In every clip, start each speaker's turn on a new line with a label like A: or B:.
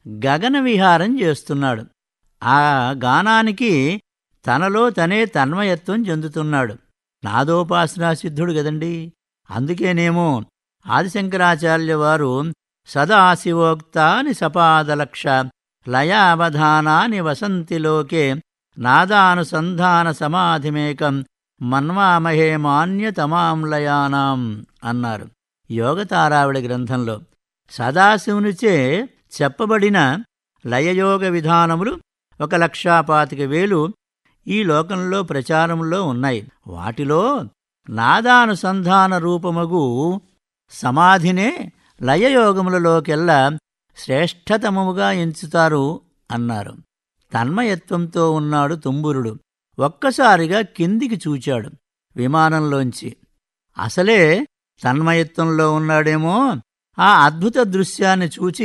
A: గగన విహారం చేస్తున్నాడు ఆ గానానికి తనలో తనే తన్మయత్వం చెందుతున్నాడు నాదోపాసనా సిద్ధుడు గదండి అందుకేనేమో ఆదిశంకరాచార్య వారు సదాశివోక్తాని సపాదలక్ష లయావధానాని వసంతి లోకే నాదానుసంధాన సమాధిమేకం మన్వామహే మాన్యతమాం లయానాం అన్నారు యోగతారావిడ గ్రంథంలో సదాశివునిచే చెప్పబడిన లయయోగ విధానములు ఒక లక్షా పాతిక వేలు ఈ లోకంలో ప్రచారంలో ఉన్నాయి వాటిలో నాదానుసంధాన రూపమగు సమాధినే లయయోగములలోకెల్లా శ్రేష్ఠతమముగా ఎంచుతారు అన్నారు తన్మయత్వంతో ఉన్నాడు తుంబురుడు ఒక్కసారిగా కిందికి చూచాడు విమానంలోంచి అసలే తన్మయత్వంలో ఉన్నాడేమో ఆ అద్భుత దృశ్యాన్ని చూచి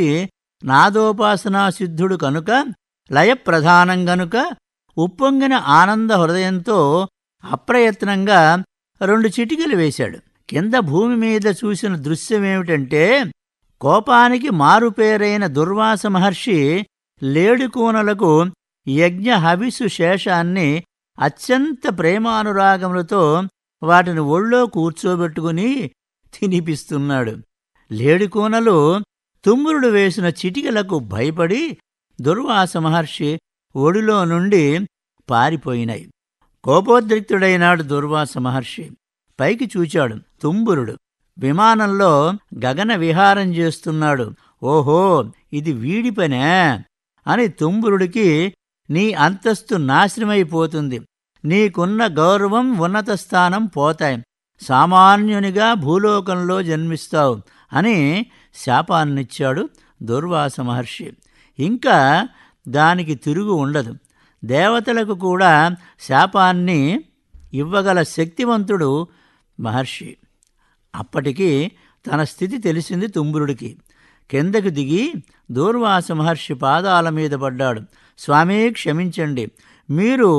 A: నాదోపాసనా సిద్ధుడు కనుక లయప్రధానం గనుక ఉప్పొంగిన ఆనంద హృదయంతో అప్రయత్నంగా రెండు చిటికలు వేశాడు కింద భూమి మీద చూసిన దృశ్యమేమిటంటే కోపానికి మారుపేరైన దుర్వాస మహర్షి లేడుకూనలకు యజ్ఞ హవిసు శేషాన్ని అత్యంత ప్రేమానురాగములతో వాటిని ఒళ్ళో కూర్చోబెట్టుకుని తినిపిస్తున్నాడు లేడుకూనలు తుమ్మురుడు వేసిన చిటికలకు భయపడి దుర్వాస మహర్షి ఒడిలో నుండి పారిపోయినాయి కోపోద్రిక్తుడైనాడు దుర్వాస మహర్షి పైకి చూచాడు తుంబురుడు విమానంలో గగన విహారం చేస్తున్నాడు ఓహో ఇది వీడి పనే అని తుంబురుడికి నీ అంతస్తు నాశనమైపోతుంది నీకున్న గౌరవం ఉన్నత స్థానం పోతాయి సామాన్యునిగా భూలోకంలో జన్మిస్తావు అని శాపాన్నిచ్చాడు దుర్వాస మహర్షి ఇంకా దానికి తిరుగు ఉండదు దేవతలకు కూడా శాపాన్ని ఇవ్వగల శక్తివంతుడు మహర్షి అప్పటికి తన స్థితి తెలిసింది తుంబురుడికి కిందకు దిగి దూర్వాస మహర్షి పాదాల మీద పడ్డాడు స్వామి క్షమించండి మీరు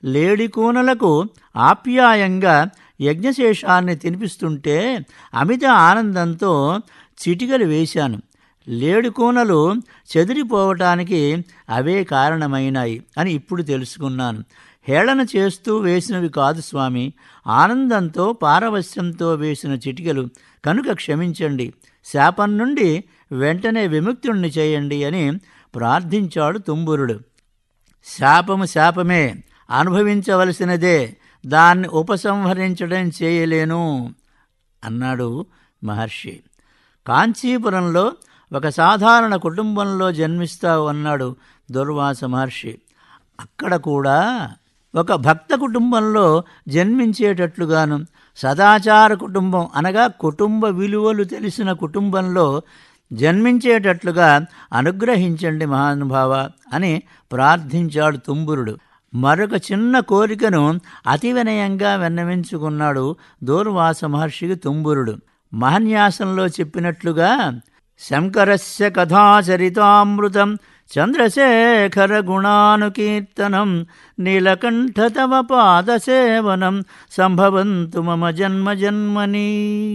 A: లేడికూనలకు ఆప్యాయంగా యజ్ఞశేషాన్ని తినిపిస్తుంటే అమిత ఆనందంతో చిటికలు వేశాను లేడుకూనలు చెదిరిపోవటానికి అవే కారణమైనాయి అని ఇప్పుడు తెలుసుకున్నాను హేళన చేస్తూ వేసినవి కాదు స్వామి ఆనందంతో పారవశ్యంతో వేసిన చిటికలు కనుక క్షమించండి శాపం నుండి వెంటనే విముక్తుణ్ణి చేయండి అని ప్రార్థించాడు తుంబురుడు శాపము శాపమే అనుభవించవలసినదే దాన్ని ఉపసంహరించడం చేయలేను అన్నాడు మహర్షి కాంచీపురంలో ఒక సాధారణ కుటుంబంలో జన్మిస్తావు అన్నాడు దుర్వాస మహర్షి అక్కడ కూడా ఒక భక్త కుటుంబంలో జన్మించేటట్లుగాను సదాచార కుటుంబం అనగా కుటుంబ విలువలు తెలిసిన కుటుంబంలో జన్మించేటట్లుగా అనుగ్రహించండి మహానుభావ అని ప్రార్థించాడు తుంబురుడు మరొక చిన్న కోరికను అతి వినయంగా విన్నవించుకున్నాడు దూర్వాస మహర్షికి తుంబురుడు మహన్యాసంలో చెప్పినట్లుగా శంకరస్య కథాచరితామృతం చంద్రశేఖర గుణానుకీర్తనం నీలకంఠ తవ పాదసేవనం సంభవంతు మమ జన్మ జన్మని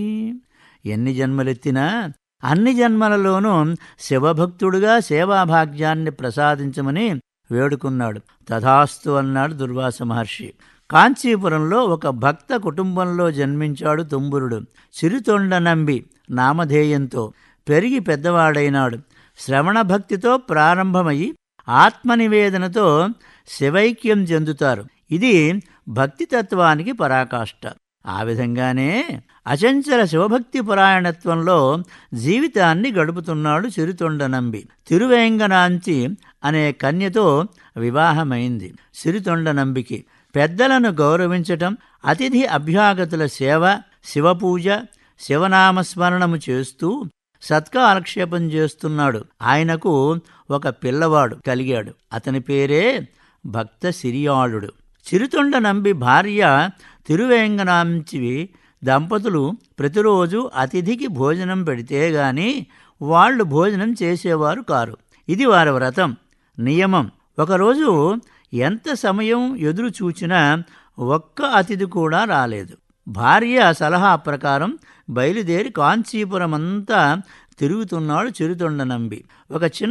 A: ఎన్ని జన్మలెత్తినా అన్ని జన్మలలోనూ శివభక్తుడుగా సేవాభాగ్యాన్ని ప్రసాదించమని వేడుకున్నాడు తథాస్తు అన్నాడు దుర్వాస మహర్షి కాంచీపురంలో ఒక భక్త కుటుంబంలో జన్మించాడు తుంబురుడు సిరితొండ నంబి నామధేయంతో పెరిగి పెద్దవాడైనాడు శ్రవణ భక్తితో ప్రారంభమై ఆత్మనివేదనతో శివైక్యం చెందుతారు ఇది భక్తితత్వానికి పరాకాష్ట ఆ విధంగానే అచంచల శివభక్తి పరాయణత్వంలో జీవితాన్ని గడుపుతున్నాడు సిరితొండ నంబి తిరువేంగనాంచి అనే కన్యతో వివాహమైంది సిరితొండ నంబికి పెద్దలను గౌరవించటం అతిథి అభ్యాగతుల సేవ శివపూజ శివనామస్మరణము చేస్తూ సత్కాలక్షేపం చేస్తున్నాడు ఆయనకు ఒక పిల్లవాడు కలిగాడు అతని పేరే భక్త సిరియాళుడు చిరుతొండ నంబి భార్య తిరువేంగనాంచివి దంపతులు ప్రతిరోజు అతిథికి భోజనం పెడితే గాని వాళ్ళు భోజనం చేసేవారు కారు ఇది వారి వ్రతం నియమం ఒకరోజు ఎంత సమయం ఎదురు చూచినా ఒక్క అతిథి కూడా రాలేదు భార్య సలహా ప్రకారం బయలుదేరి కాంచీపురమంతా తిరుగుతున్నాడు చిరుతొండ నంబి ఒక చిన్న